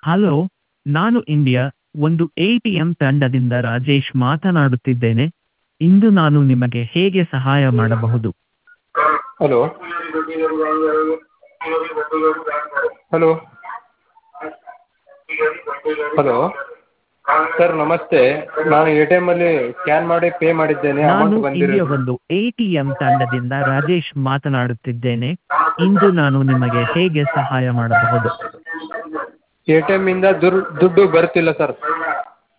hello ನಾನು India ಒಂದು A T M ತಂಡದಿಂದ ರಾಜೇಶ್ ಮಾತನಾಡುತ್ತಿದ್ದೇನೆ ಇಂದು ನಾನು ನಿಮಗೆ ಹೇಗೆ ಸಹಾಯ ಮಾಡಬಹುದು ಹಲೋ ಹಲೋ ಹಲೋ ಸರ್ ನಮಸ್ತೆ ನಾನು ಎ ಟಿ ಎಮ್ಮಲ್ಲಿ ಸ್ಕ್ಯಾನ್ ಮಾಡಿ ಪೇ ಮಾಡಿದ್ದೇನೆ ನಾನು ಅಮೌಂಟ್ ಇಂಡಿಯಾ ಬಂದಿರೋದು ಒಂದು ಎ ಟಿ ಎಂ ತಂಡದಿಂದ ರಾಜೇಶ್ ಮಾತನಾಡುತ್ತಿದ್ದೇನೆ ಇಂದು ನಾನು ನಿಮಗೆ ಹೇಗೆ ಸಹಾಯ ಮಾಡಬಹುದು ಎ ಟಿ ಎಮ್ಮಿಂದ ದುರ್ ದುಡ್ಡು ಬರ್ತಿಲ್ಲ ಸರ್